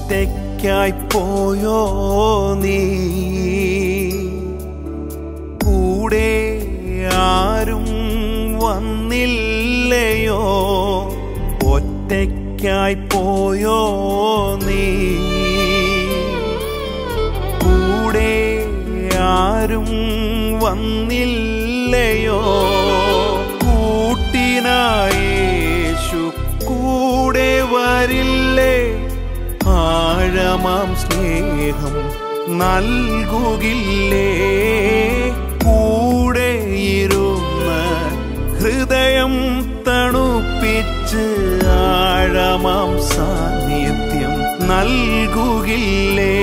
ഒറ്റയ്ക്കായി പോയോ നീ കൂടെ ആരും വന്നില്ലയോ ഒറ്റയ്ക്കായി പോയോ നീ കൂടെ ആരും വന്നില്ലയോ കൂട്ടിനായേശു കൂടെ വരില്ലേ ആഴമാം സ്നേഹം നൽകുകില്ലേ കൂടെ ഇരുന്ന് ഹൃദയം തണുപ്പിച്ച് ആഴമാം സാന്നിധ്യം നൽകുകില്ലേ